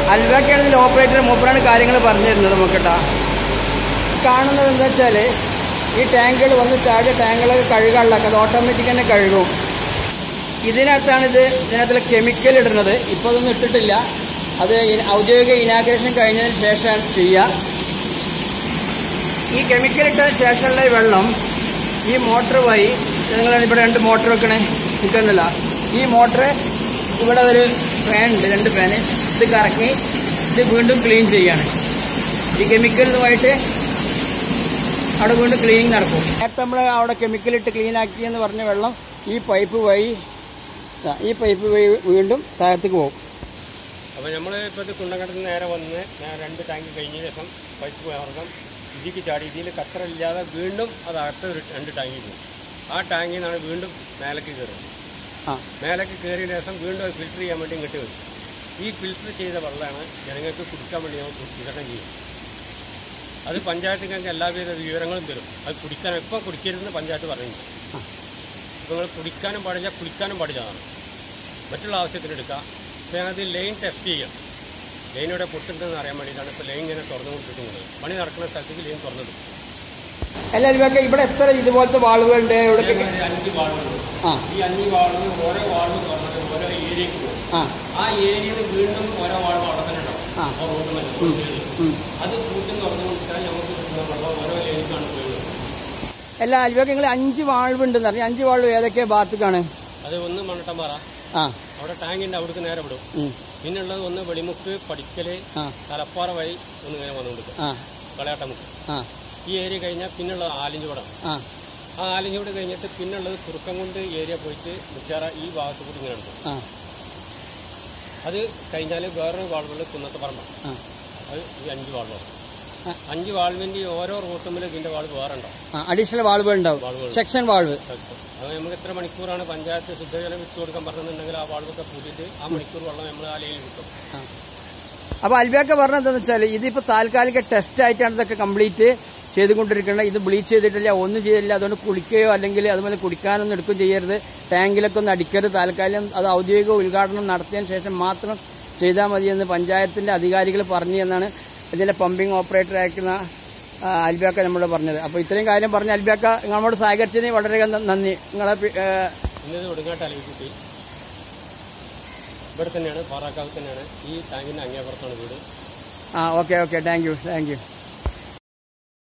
അൽവാക്കാണ് ഇതിൽ ഓപ്പറേറ്റർ മൂപ്പറാണ് കാര്യങ്ങൾ പറഞ്ഞു തരുന്നത് നമുക്കിട്ടാ കാണുന്നത് എന്താ വെച്ചാൽ ഈ ടാങ്കുകൾ വന്ന് ചാടിയ ടാങ്കുകളൊക്കെ കഴുകാനുള്ള അത് ഓട്ടോമാറ്റിക് തന്നെ കഴുകും ഇതിനകത്താണ് ഇത് ഇതിനകത്തുള്ള കെമിക്കൽ ഇടുന്നത് ഇപ്പോൾ അതൊന്നും ഇട്ടിട്ടില്ല അത് ഇ- ഔദ്യോഗിക ഇനാഗ്രേഷൻ കഴിഞ്ഞതിന് ശേഷം ചെയ്യുക ഈ കെമിക്കൽ ഇട്ടതിന് ശേഷമുള്ള ഈ വെള്ളം ഈ മോട്ടർ വഴി നിങ്ങൾ ഇവിടെ രണ്ട് മോട്ടർ വെക്കണേ നിൽക്കുന്നില്ല ഈ മോട്ടർ ഇവിടെ ഒരു ഫാൻ ഉണ്ട് രണ്ട് ഫാന് ഇത് കറക്കി ഇത് വീണ്ടും ക്ലീൻ ചെയ്യാണ് ഈ കെമിക്കലുമായിട്ട് അവിടെ വീണ്ടും ക്ലീനിങ് നടക്കും നേരത്തെ നമ്മൾ അവിടെ കെമിക്കൽ ഇട്ട് ക്ലീൻ ആക്കി എന്ന് പറഞ്ഞ വെള്ളം ഈ പൈപ്പ് വഴി ദാ ഈ പൈപ്പ് വഴി വീണ്ടും താഴത്തേക്ക് പോകും അപ്പോൾ നമ്മൾ ഇപ്പോൾ ഇത് കുണ്ടങ്കടത്ത് നേരെ വന്ന് ഞാൻ രണ്ട് ടാങ്ക് കഴിഞ്ഞ ശേഷം പൈപ്പ് മാർഗം ഇതിക്ക് ചാടി ഇതിൽ കച്ചറില്ലാതെ വീണ്ടും അത് അകത്ത് ഒരു രണ്ട് ടാങ്കിൽ പോകും ആ ടാങ്കിൽ നിന്നാണ് വീണ്ടും മേലേക്ക് കയറുന്നത് ആ മേലേക്ക് കയറിയ ശേഷം വീണ്ടും അത് ഫിൽറ്റർ ചെയ്യാൻ വേണ്ടി ഇങ്ങോട്ട് വരും ഈ ഫിൽറ്റർ ചെയ്ത വെള്ളമാണ് ജനങ്ങൾക്ക് കുടിക്കാൻ വേണ്ടി നമ്മൾ വിതരണം ചെയ്യും അത് പഞ്ചായത്തുകാർക്ക് എല്ലാവിധ വിവരങ്ങളും തരും അത് കുടിക്കാൻ ഇപ്പം കുടിക്കരുതെന്ന് പഞ്ചായത്ത് പറയുന്നു ഇപ്പോൾ നിങ്ങൾ കുടിക്കാനും പാടില്ല കുളിക്കാനും പാടില്ലതാണ് മറ്റുള്ള ആവശ്യത്തിന് എടുക്കാം പക്ഷേ അത് ലൈൻ ടെസ്റ്റ് ചെയ്യാം ലൈൻ ഇവിടെ പൊട്ടുണ്ടെന്ന് അറിയാൻ വേണ്ടിയിട്ടാണ് ഇപ്പോൾ ലൈൻ ഇങ്ങനെ തുറന്നു കൊടുത്തിട്ടുള്ളത് പണി നടക്കുന്ന സ്ഥലത്തേക്ക് ലൈൻ തുറന്നത് എല്ലാവരും ഒക്കെ ഇവിടെ എത്ര ഇതുപോലത്തെ വാളുകളുണ്ട് ഇവിടെ ഇതേമാതിരി അഞ്ച് വാൾവുണ്ട് ആ ഈ അഞ്ച് വാൾവ് ഓരോ വാൾവ് തുറന്നിട്ട് ഓരോ ഏരിയക്ക് പോകും ആ ആ ഏരിയയിൽ വീണ്ടും ഓരോ വാൾവ് അവിടെ തന്നെ ഉണ്ടാവും ആ. ആ റോഡ് മതി ഉം. അത് കൂട്ടും തുറന്നു കൊടുത്താൽ നമുക്ക് കിട്ടുന്ന വെള്ളം ഓരോ ലൈനിക്കാണ് ഉപയോഗിക്കുന്നത് എല്ലാ അൽവൊക്കെ നിങ്ങൾ അഞ്ച് വാൾവ് ഉണ്ടെന്ന് പറഞ്ഞു അഞ്ച് വാൾവ് ഏതൊക്കെ ഭാഗത്തേക്കാണ് അത് ഒന്ന് മണ്ണട്ടമ്പാറ ആ അവിടെ ടാങ്കിന്റെ അവിടേക്ക് നേരെ വിടും ഉം. പിന്നുള്ളത് ഒന്ന് വെളിമുക്ക് പഠിക്കല് ആ തലപ്പാറ വഴി ഒന്ന് ഇങ്ങനെ വന്നുകൊടുക്കും ആ കളയാട്ടമുക്ക് ആ ഈ ഏരിയ കഴിഞ്ഞാൽ പിന്നുള്ളത് ആലിഞ്ചുവടം ആ ആ ആലിഞ്ചുവട് കഴിഞ്ഞിട്ട് പിന്നുള്ളത് കുറുക്കം കൊണ്ട് ഏരിയ പോയിട്ട് മുച്ചാറ ഈ ഭാഗത്ത് കൂടി ഇങ്ങനെ ഉണ്ട് ആ അത് കഴിഞ്ഞാൽ വേറൊരു വാൾവുള്ള കുന്നത്തെ പറമ്പ ആ അത് ഈ അഞ്ച് വാൾവാണ് ആ. അഞ്ച് വാൾവിന്റെ ഓരോ റൂട്ടുമ്പിൽ ഇതിന്റെ വാൾവ് വേറെ ഉണ്ടാവും ആ അഡീഷണൽ വാൾവ് ഉണ്ടാവും വാൾവുകൾ സെക്ഷൻ വാൾവ് അത് നമുക്ക് എത്ര മണിക്കൂറാണ് പഞ്ചായത്ത് ശുദ്ധജലം വിട്ടു കൊടുക്കാൻ പറഞ്ഞിട്ടുണ്ടെങ്കിൽ ആ വാൾവൊക്കെ പൂട്ടിയിട്ട് ആ മണിക്കൂർ വെള്ളം നമ്മൾ ആ ലൈനിൽ കിട്ടും അപ്പൊ അൽബിയൊക്കെ പറഞ്ഞത് എന്താണെന്ന് വെച്ചാൽ ഇതിപ്പോ താൽക്കാലിക ടെസ്റ്റ് ആയിട്ടാണ് ഇതൊക്കെ കംപ്ലീറ്റ് ചെയ്തുകൊണ്ടിരിക്കുന്നത് ഇത് ബ്ലീച്ച് ചെയ്തിട്ടില്ല ഒന്നും ചെയ്തില്ല അതുകൊണ്ട് കുളിക്കുകയോ അല്ലെങ്കിൽ അതുപോലെ കുടിക്കാനൊന്നും എടുക്കുകയും ചെയ്യരുത് ടാങ്കിലൊക്കെ ഒന്ന് അടിക്കരുത് താൽക്കാലികം അത് ഔദ്യോഗിക ഉദ്ഘാടനം നടത്തിയതിന് ശേഷം മാത്രം ചെയ്താൽ മതിയെന്ന് പഞ്ചായത്തിന്റെ അധികാരികൾ പറഞ്ഞു എന്നാണ് ഇതിന്റെ പമ്പിംഗ് ഓപ്പറേറ്റർ അയക്കുന്ന ആ, അൽബിയാക്ക നമ്മളോട് പറഞ്ഞത് അപ്പോൾ ഇത്രയും കാര്യം പറഞ്ഞ അൽബിയാക്ക നമ്മളോട് സഹകരിച്ചതിന് വളരെയധികം നന്ദി നിങ്ങളെ പി- ഏ, ഇന്നത് ഒടുങ്ങാട്ട് അലവിക്കുട്ടി ഇവിടെ തന്നെയാണ് പാറാക്കാവ് തന്നെയാണ് ഈ ടാങ്കിന്റെ അങ്ങേപ്പുറത്താണ് വീട് ആ okay okay thank you thank U